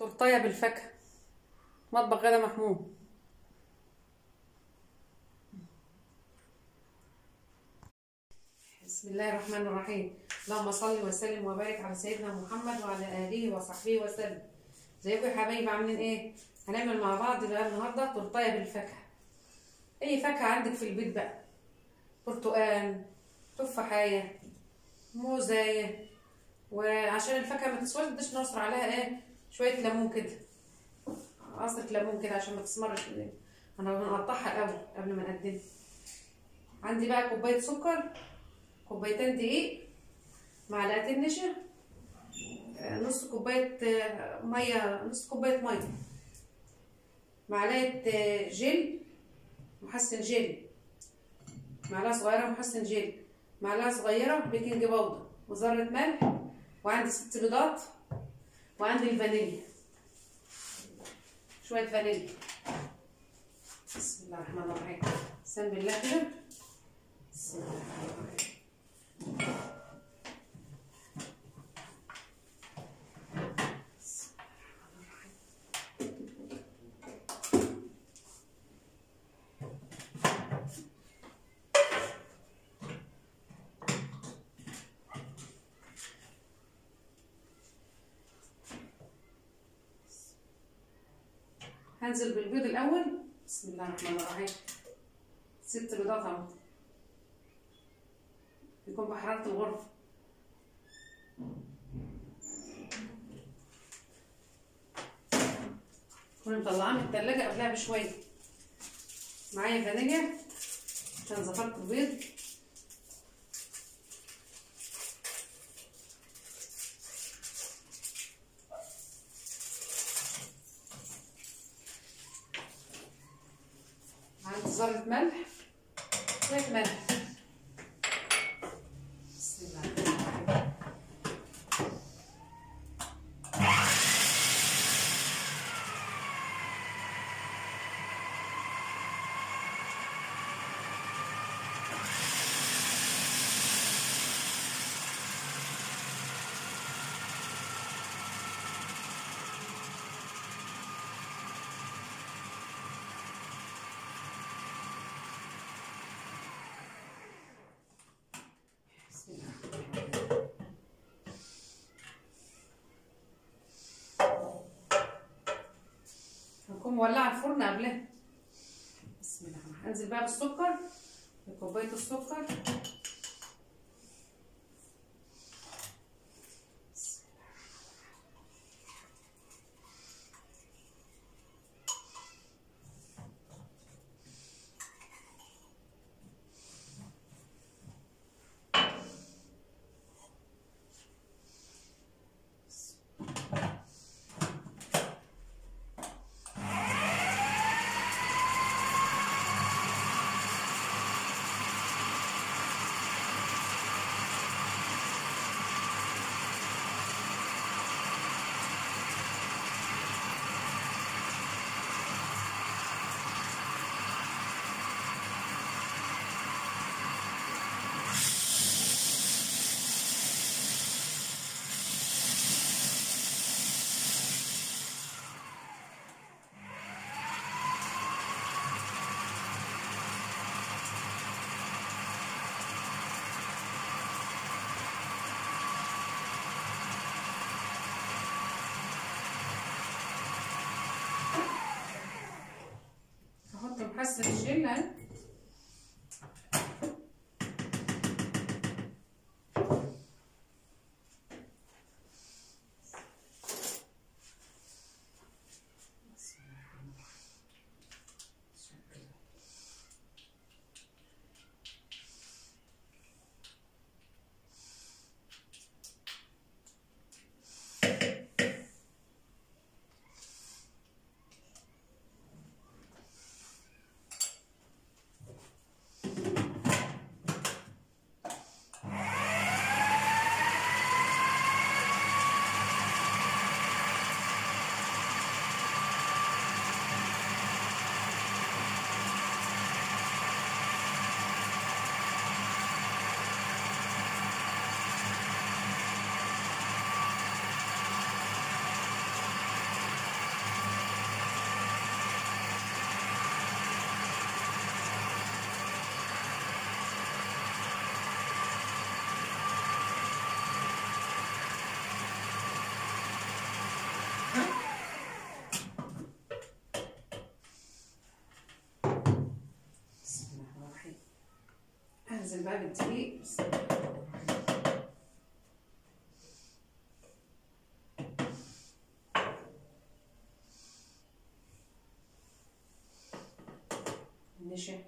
تورتايه بالفاكهه مطبخ غدا محمود بسم الله الرحمن الرحيم اللهم صل وسلم وبارك على سيدنا محمد وعلى اله وصحبه وسلم ازيكم يا حبايبي عاملين ايه هنعمل مع بعض بقى النهارده تورتايه بالفاكهه اي فاكهه عندك في البيت بقى برتقال تفاحيه موزايه وعشان الفاكهه ما تسودش نعصر عليها ايه شويه ليمون كده عصره ليمون كده عشان ما تسمرش انا هنقطعها الاول قبل ما نقدمها عندي بقى كوبايه سكر كوبايتين دقيق معلقتين نشا نص كوبايه ميه نص كوبايه ميه معلقه جل محسن جل معلقه صغيره محسن جل معلقه صغيره بيكنج باودر وذره ملح وعندي ست بيضات وعندي الفانيليا شويه فانيليا بسم الله الرحمن الرحيم بسم بالله كده بسم الله الرحمن الرحيم هنزل بالبيض الاول بسم الله الرحمن الرحيم ست بيضات اهو يكون بحرارة الغرفة كنا مطلعاه من التلاجة قبلها بشوية معايا فانيليا عشان زفرت البيض عندي ذرة ملح شوية ملح بسم الله الرحمن الرحيم بسم الله الرحمن الرحيم هكون مولعه الفرن قبلها بسم الله الرحمن الرحيم انزل بقى بالسكر بكوبايه السكر بسم الله هحط محسن الجل اهي بقى بالدقيق بسم الله الرحمن الرحيم. النشا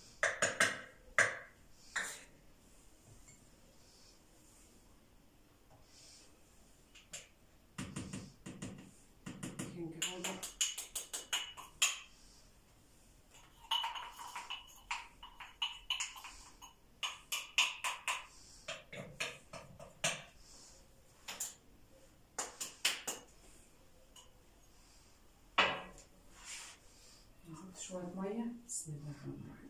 بيكنج باودر نحط شوية مية بسم الله الرحمن الرحيم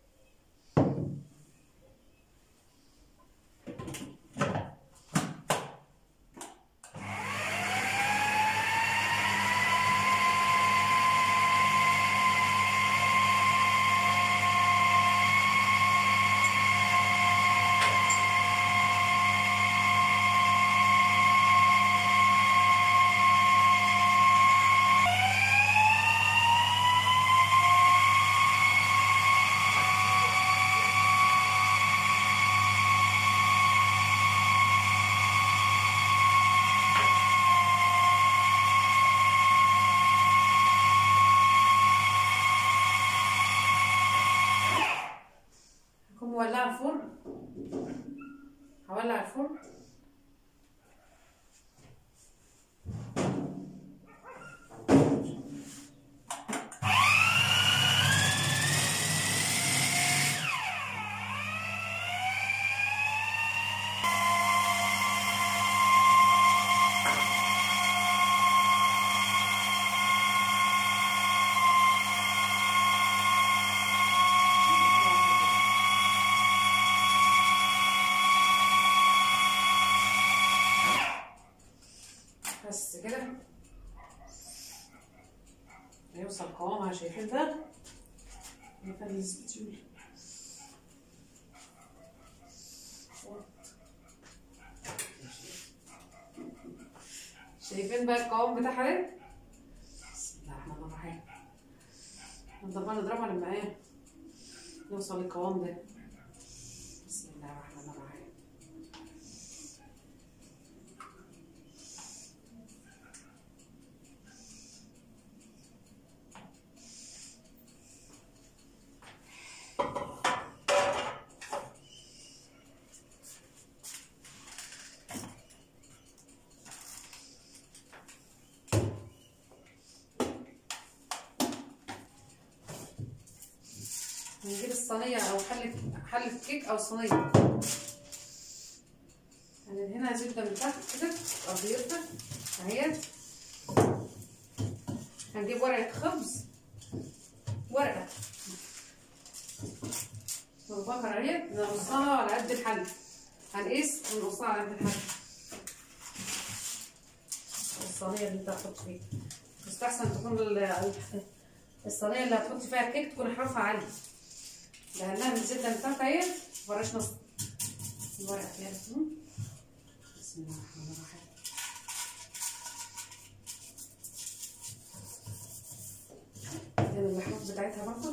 هكون مولعة الفرن هولع الفرن بس كده هيوصل قوامها شايفين ده نفلز التول شايفين بقى القوام بتاعها ايه بسم الله الرحمن الرحيم نفضل بقى نضربها لما ايه نوصل للقوام ده بسم الله الرحمن الرحيم نجيب الصينية أو حلة حلة كيك أو صينية يعني هنا زبدة من تحت كده أو زيادة أهي هنجيب ورقة خبز ورقة والبقرة اهي نقصها على قد الحل هنقيس ونقصها على قد الحل الصينية اللي انت هتحط فيها يستحسن تكون ال- الصينية اللي هتحط فيها الكيك تكون حرفها عالية لأنها من الزبدة اللي تحت اهي مبقاش نص الورقة فيها بسم الله الرحمن الرحيم دي اللحمات بتاعتها برضه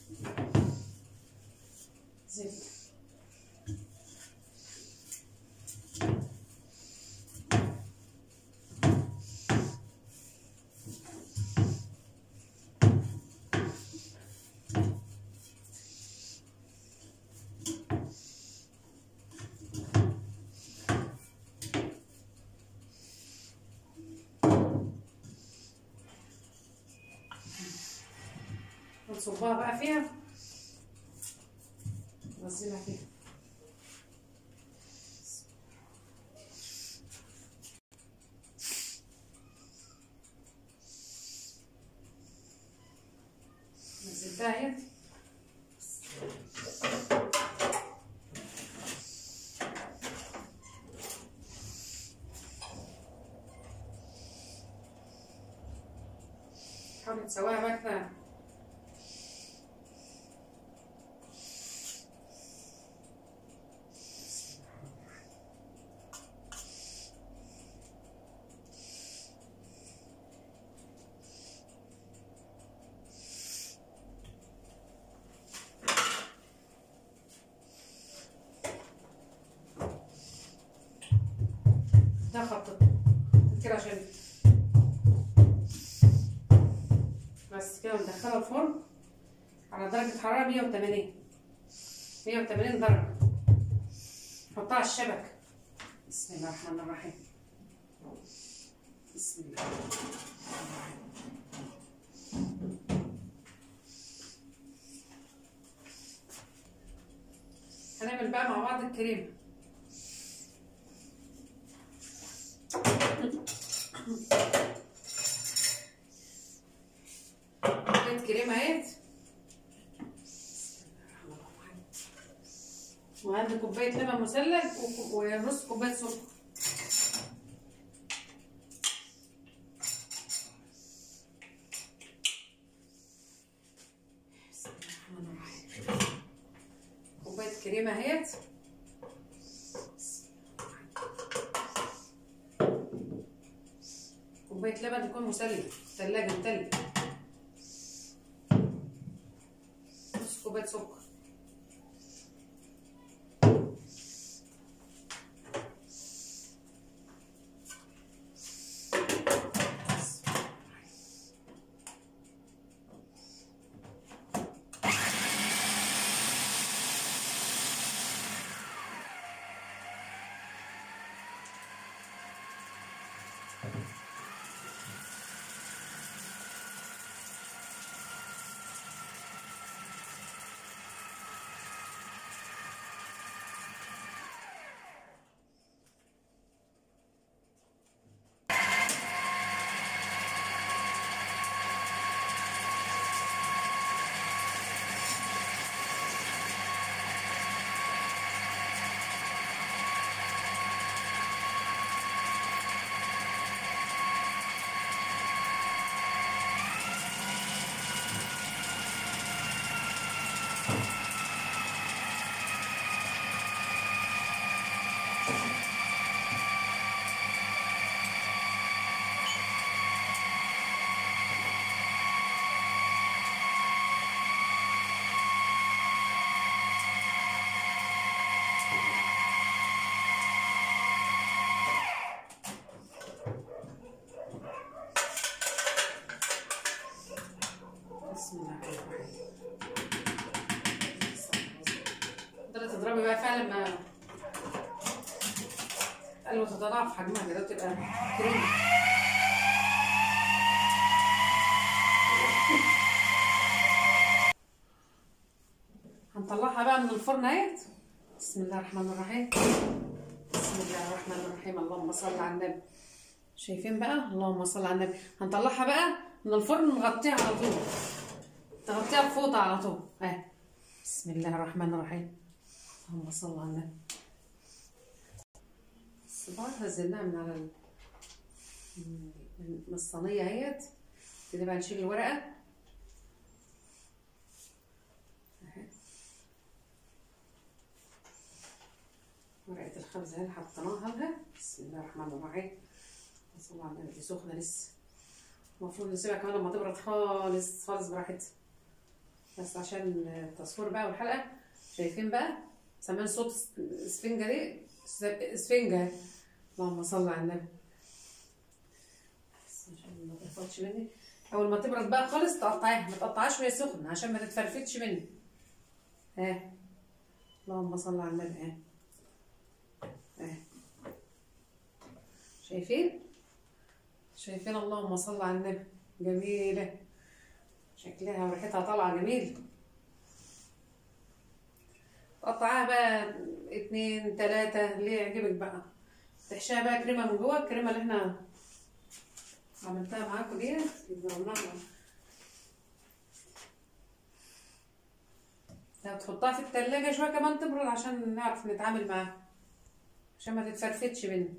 زبدة ونصبها بقى فيها ننزلها فيها نزلتها اهي حاولي تسويها بقى كده ده خطط كده عشان بس كده ندخلها الفرن على درجة حرارة 180 180 درجة نحطها على الشبكة بسم الله الرحمن الرحيم بسم الله هنعمل بقى مع بعض الكريمة كوباية كريمة اهيت وعندي كوباية لبن مثلج وك- ونص كوباية سكر بسم الله الرحمن الرحيم. كوباية كريمة اهيت كوباية لبن تكون مثلج تلاجة متلج نص كوباية سكر بسم الله الرحمن الرحيم تقدري تضربي بقى فعلا ما قالوا تتضاعف حجمها كده تبقى كريمة هنطلعها بقى من الفرن اهيت بسم الله الرحمن الرحيم بسم الله الرحمن الرحيم اللهم صل على النبي شايفين بقى اللهم صل على النبي هنطلعها بقى من الفرن نغطيها على طول تغطيها بفوطة على طول اهي بسم الله الرحمن الرحيم اللهم صل على النبي الصباح نزلناها من على ال... من الصينية اهيت كده بقى نشيل الورقة اهي. ورقة الخبز اهي اللي حطيناها لها بسم الله الرحمن الرحيم صلى على النبي دي سخنة لسه المفروض نسيبها كمان لما تبرد خالص خالص براحتها بس عشان التصوير بقى والحلقة شايفين بقى سامعين صوت اسفنجة دي س- اسفنجة اللهم صل على النبي بس عشان ما تفوتش مني اول ما تبرد بقى خالص تقطعيها ما تقطعهاش وهي سخنة عشان ما تتفرفتش مني ها اللهم صل على النبي ها ها شايفين شايفين اللهم صل على النبي جميلة شكلها وريحتها طالعة جميل قطعها بقى اتنين تلاتة اللي يعجبك بقى تحشيها بقى كريمة من جوه الكريمة اللي احنا عملتها معاكم دي اللي ضربناها هتحطها في التلاجة شوية كمان تبرد عشان نعرف نتعامل معاها عشان ما تتفرفتش مني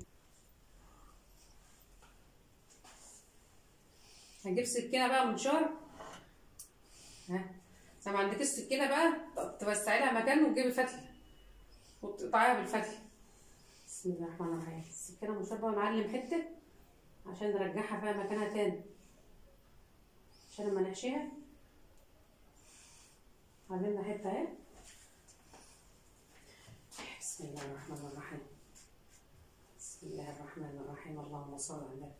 هنجيب سكينة بقى منشار ها زي ما عندك السكينة بقى ت- توسعي لها مكان وتجيبي فتلة وتقطعيها بالفتلة بسم الله الرحمن الرحيم السكينة منشار بقى نعلم حتة عشان نرجعها فيها مكانها تاني عشان لما نحشيها علمنا حتة اهي بسم الله الرحمن الرحيم بسم بسم الله الرحمن الرحيم اللهم صل على النبي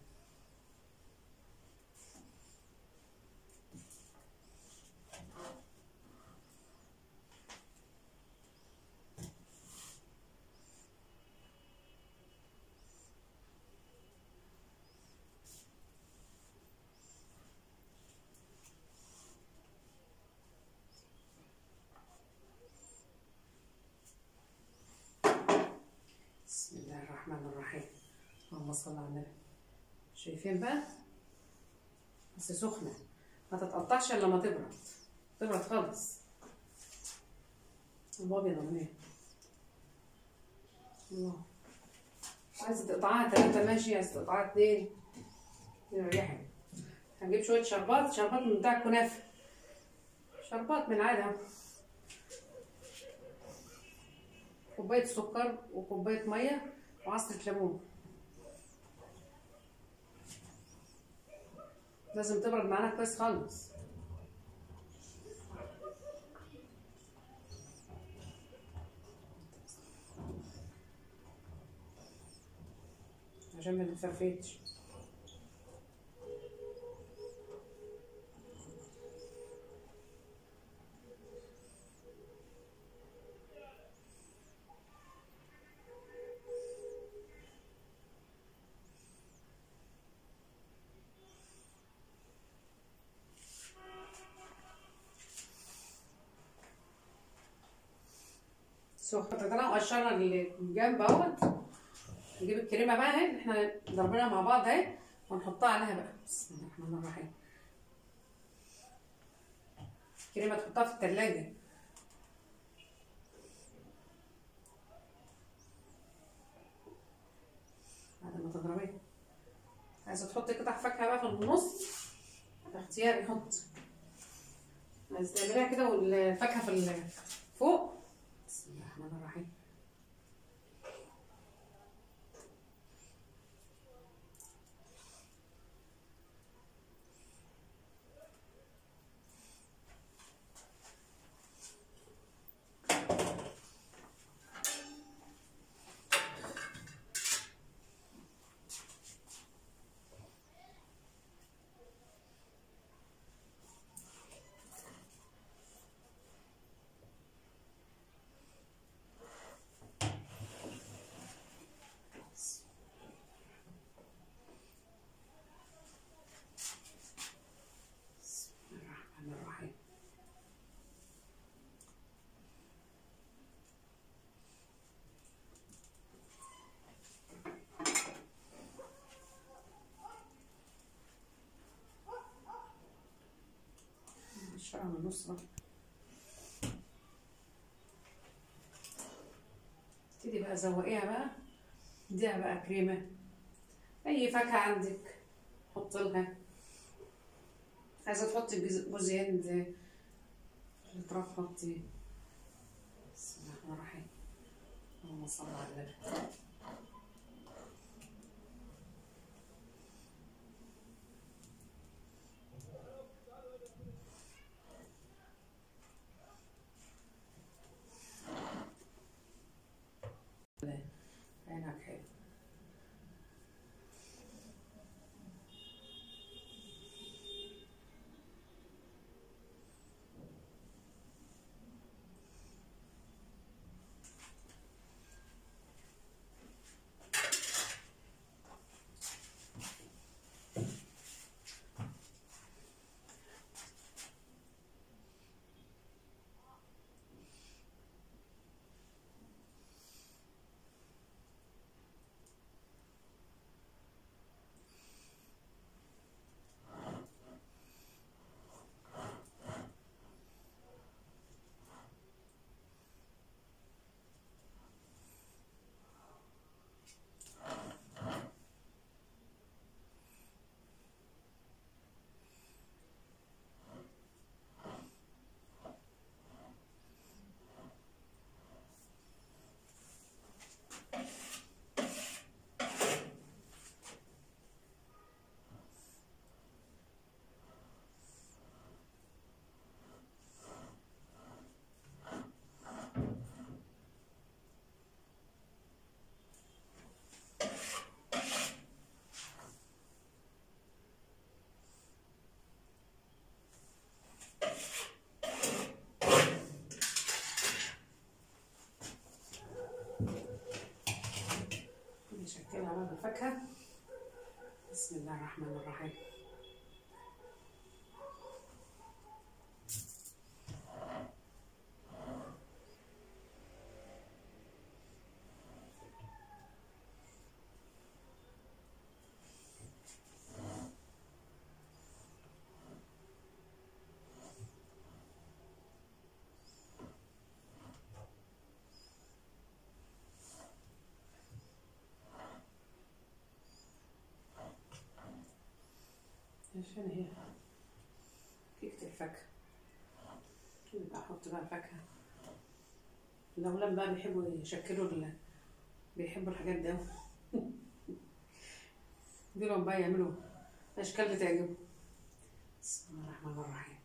بسم الله الرحمن الرحيم اللهم صل على النبي شايفين بقى بس سخنة ما تتقطعش الا لما تبرد تبرد خالص الله ابيض ولا ايه الله عايزة تقطعها تلاتة ماشي عايزة تقطعها اتنين يريحك هنجيب شوية شربات شربات من بتاع الكنافة شربات من عادة كوباية سكر وكوباية مية وعصرة ليمون لازم تبرد معانا كويس خالص عشان ما تتفرفتش سخنتنا وقشرنا الجنب اهوت نجيب الكريمه بقى اهي احنا ضربناها مع بعض اهي ونحطها عليها بقى بسم الله الرحمن الرحيم الكريمه تحطها في التلاجة بعد ما تضربيها عايزه تحطي قطع فاكهه بقى في النص اختياري حط عايزه تعمليها كده والفاكهه في ال- فوق بسم الله الرحمن الرحيم بسم الله الرحمن الرحيم الشرع من النص بقى تبتدي بقى زوقيها بقى اديها بقى كريمة أي فاكهة عندك حط لها عايزة تحطي جوز جوز هند في الأطراف حطي بسم الله الرحمن الرحيم اللهم صل على النبي عينك حلو بسم الله الرحمن الرحيم عشان هي كيكة الفاكهة يبقى أحط بقى الفاكهة الأولاد بقى بيحبوا يشكلوا ال... بيحبوا الحاجات دي أوي دول بقى يعملوا أشكال بتعجبهم بسم الله الرحمن الرحيم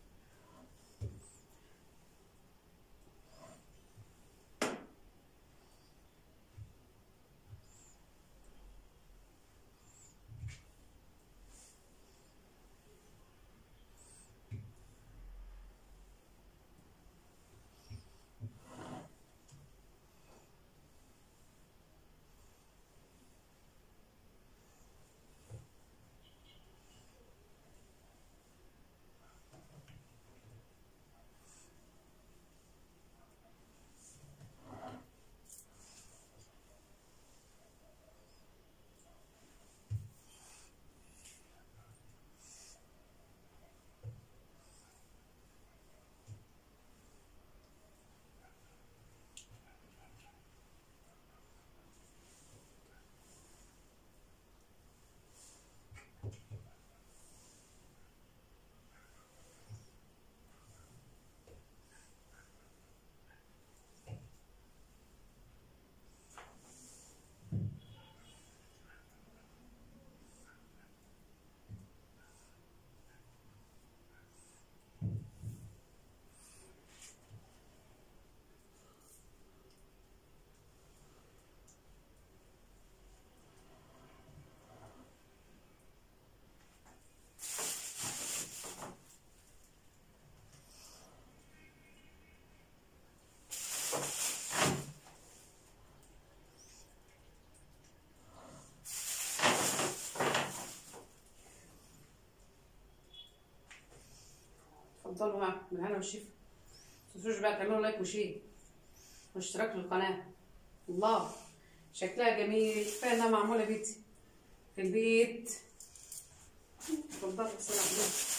اتفضلوا بقى من هنا والشفا متنسوش بقى تعملوا لايك وشير واشتراك للقناة الله شكلها جميل كفاية انها معمولة بيتي في البيت اتفضلوا السلام عليكم